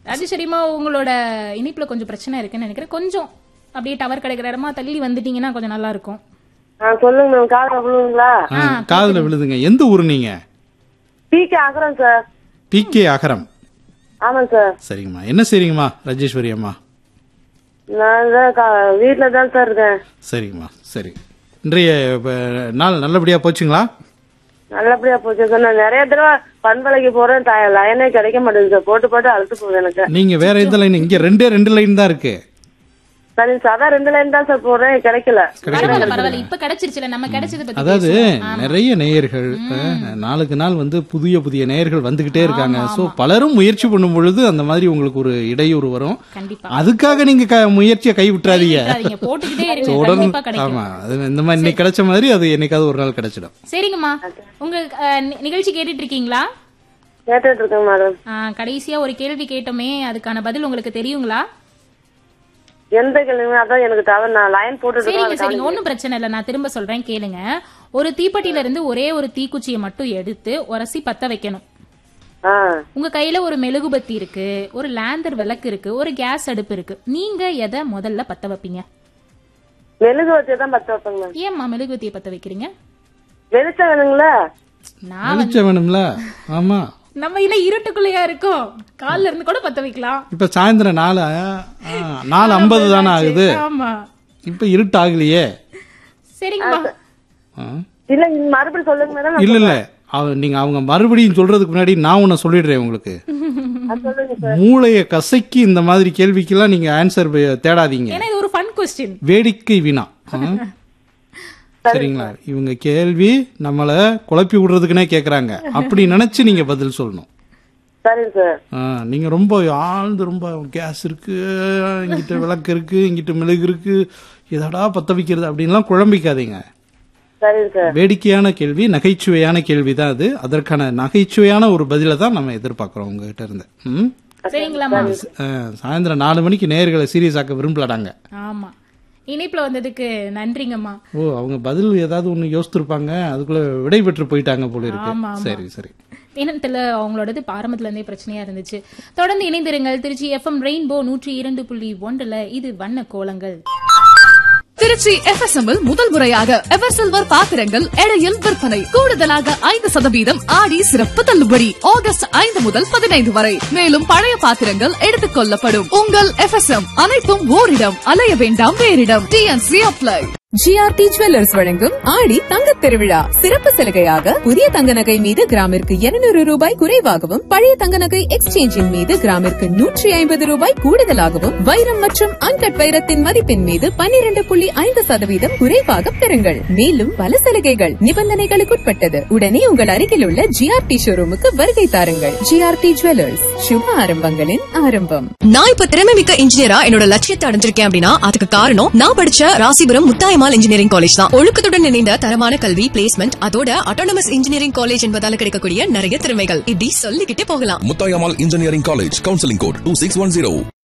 ராஜேஸ்வரிமா உங்களோட இனிப்புல கொஞ்சம் பிரச்சனை இருக்குன்னு நினைக்கிறேன் கொஞ்சம் அப்படியே டவர் கிடைக்கிற இடமா தள்ளி வந்துட்டீங்கன்னா கொஞ்சம் நல்லா இருக்கும் ஆ சொல்லுங்க மேம் காதல விழுவுங்களா ஆ, காதுல விழுதுங்க எந்த ஊர் நீங்க பிகே ஆக்குறோம் சார் பி கே அகரம் ஆமாங்க சார் சரிங்கம்மா என்ன செய்றீங்கம்மா ராஜேஸ்வரி அம்மா நான் தான் கா- வீட்ல தான் சார் இருக்கேன் சரிங்கம்மா சரி இன்றைய இப்ப, நாள் நல்லபடியா போச்சுங்களா நல்லபடியா போச்சு சார் நான் நிறைய தடவை பண்பலைக்கு போறேன் த- லைனே கிடைக்க மாட்டேங்குது சார் போட்டு போட்டு அழுத்து போகுது எனக்கு நீங்க வேற எந்த லைன் இங்க ரெண்டே ரெண்டு லைன் தான் இருக்கு சரி சாதா ரெண்டு லைன் தான் சார் போடுறேன் கிடைக்கல பரவாயில்ல பரவாயில்ல இப்ப கிடைச்சிருச்சுல நம்ம கிடைச்சது பத்தி அதாவது பேசுவோம். ஆமா. நிறைய நேயர்கள் அஹ், நாளுக்கு நாள் வந்து புதிய புதிய நேயர்கள் வந்துகிட்டே இருக்காங்க சோ பலரும் முயற்சி பண்ணும் பொழுது அந்த மாதிரி உங்களுக்கு ஒரு இடையூறு வரும் கண்டிப்பா அதுக்காக நீங்க க- முயற்சியை கை விட்டுறாதீங்க விட்டுறாதீங்க. போட்டுக்கிட்டே இருங்க உடனே கண்டிப்பா கிடைக்கும் ஆமா அது இந்த மாதிரி இன்னைக்கு கிடைச்ச மாதிரி அது என்னைக்காவது ஒரு நாள் கிடைச்சிடும் சரிங்கம்மா உங்க அஹ், நி- நிகழ்ச்சி கேட்டுட்டு இருக்கீங்களா கேட்டுட்டு இருக்கேன் மேடம் ஆ, கடைசியா ஒரு கேள்வி கேட்டோமே அதுக்கான பதில் உங்களுக்கு தெரியுங்களா எந்த கேள்வி அதான் எனக்கு தவிர நான் லைன் போட்டுட்டு சரிங்க இருக்கேன் சரிங்க ஒண்ணும் பிரச்சனை இல்ல நான் திரும்ப சொல்றேன் கேளுங்க ஒரு தீப்பெட்டியில இருந்து ஒரே ஒரு தீக்குச்சியை மட்டும் எடுத்து உரசி பத்த வைக்கணும் ஆ உங்க கையில ஒரு மெழுகுபத்தி இருக்கு ஒரு லேந்தர் விளக்கு இருக்கு ஒரு கேஸ் அடுப்பு இருக்கு நீங்க எதை முதல்ல பத்த வைப்பீங்க மெழுகு வச்சு தான் பத்து வைப்பேங்க மேம் ஏம்மா மெழுகுபத்தியை பத்த வைக்கிறீங்க வெளிச்சம் வேணுங்களா நான் வெளிச்சம் வேணும்ல ஆமா நம்ம இன்னும் இருட்டுக்குள்ளேயா இருக்கோம் கால்ல இருந்து கூட பத்த வைக்கலாம் இப்ப சாயந்தரம் நாலு ஆ, நாலு ஐம்பது தானே ஆகுது ஆமா இப்ப இருட்டு ஆகலையே சரிங்கம்மா ஆ. இல்ல நீங்க மறுபடியும் சொல்லுங்க மேடம் இல்ல இல்ல அவ- நீங்க அவங்க மறுபடியும் சொல்றதுக்கு முன்னாடி நான் உன்னை சொல்லிடுறேன் உங்களுக்கு சொல்லுங்க சார் மூளைய கசக்கி இந்த மாதிரி கேள்விக்கெல்லாம் நீங்க ஆன்சர் தேடாதீங்க ஏன்னா இது ஒரு ஃபன் கொஸ்டின் வேடிக்கை வினா ஆ? சரிங்களா இவங்க கேள்வி நம்மள குழப்பி விடுறதுக்குனே கேக்குறாங்க அப்படி நினைச்சு நீங்க பதில் சொல்லணும் சரிங்க சார் ஆ, நீங்க ரொம்ப ஆழ்ந்து ரொம்ப கேஸ் இருக்கு இங்கிட்ட விளக்கு இருக்கு இங்கிட்ட மெழுகு இருக்கு எதடா பத்த வைக்கிறது அப்படின்லாம் குழம்பிக்காதீங்க சரிங்க சார் வேடிக்கையான கேள்வி நகைச்சுவையான கேள்வி தான் அது அதற்கான நகைச்சுவையான ஒரு பதில தான் நம்ம எதிர்பார்க்கிறோம் உங்ககிட்ட இருந்து ம்? சரிங்களாம்மா ஆ, சாயந்தரம் நாலு மணிக்கு நேயர்களை சீரியஸ் ஆக்க விரும்பலடாங்க ஆமா இணைப்புல வந்ததுக்கு நன்றிங்கம்மா ஓ அவங்க பதில் ஏதாவது ஒண்ணு யோசித்திருப்பாங்க அதுக்குள்ள விடை பெற்று போயிட்டாங்க போல ஆமா, இருக்கு ஆமா. சரி சரி தினத்துல அவங்களோடது ஆரம்பத்துல இருந்தே பிரச்சனையா இருந்துச்சு தொடர்ந்து இணைந்திருங்கள் திருச்சி எஃப்எம் ரெயின்போ நூற்றி இரண்டு புள்ளி ஒன்றுல இது வண்ண கோலங்கள் திருச்சி FSM இல் முதல் முறையாக எவர் சில்வர் பாத்திரங்கள் எடையில் விற்பனை கூடுதலாக ஐந்து சதவீதம் ஆடி சிறப்பு தள்ளுபடி ஆகஸ்ட் ஐந்து முதல் பதினைந்து வரை மேலும் பழைய பாத்திரங்கள் எடுத்துக் கொள்ளப்படும் உங்கள் FSM அனைத்தும் ஓரிடம் அலைய வேண்டாம் வேறிடம் டிஎன்சி அப்ளை ஜிஆர்டி ஜுவல்லர்ஸ் வழங்கும் ஆடி தங்கத் திருவிழா சிறப்பு சலுகையாக புதிய தங்க நகை மீது கிராமிற்கு 200 ரூபாய் குறைவாகவும் பழைய தங்க நகை எக்ஸ்சேஞ்சின் மீது கிராமிற்கு நூற்றி ஐம்பது ரூபாய் கூடுதலாகவும் வைரம் மற்றும் அன்கட் வைரத்தின் மதிப்பின் மீது 12.5% புள்ளி ஐந்து சதவீதம் குறைவாக பெறுங்கள் மேலும் பல சலுகைகள் நிபந்தனைகளுக்குட்பட்டது உடனே உங்கள் அருகில் உள்ள ஜிஆர்டி ஷோரூமுக்கு வருகை தாருங்கள் ஜிஆர்டி ஜுவல்லர்ஸ் சுப ஆரம்பங்களின் ஆரம்பம் நான் இப்ப திறமை மிக்க இன்ஜினியரா என்னோட லட்சியத்தை அடைஞ்சிருக்கேன் அப்படின்னா அதுக்கு காரணம் நான் படிச்ச ராசிபுரம் முத்தாயமால் இன்ஜினியரிங் காலேஜ் தான் ஒழுக்கத்துடன் இணைந்த தரமான கல்வி பிளேஸ்மெண்ட் அதோட அட்டானமஸ் இன்ஜினியரிங் காலேஜ் என்பதால கிடைக்கக்கூடிய நிறைய திறமைகள் இப்படி சொல்லிக்கிட்டே போகலாம் Mutayamal Engineering College, Counseling Code 2610.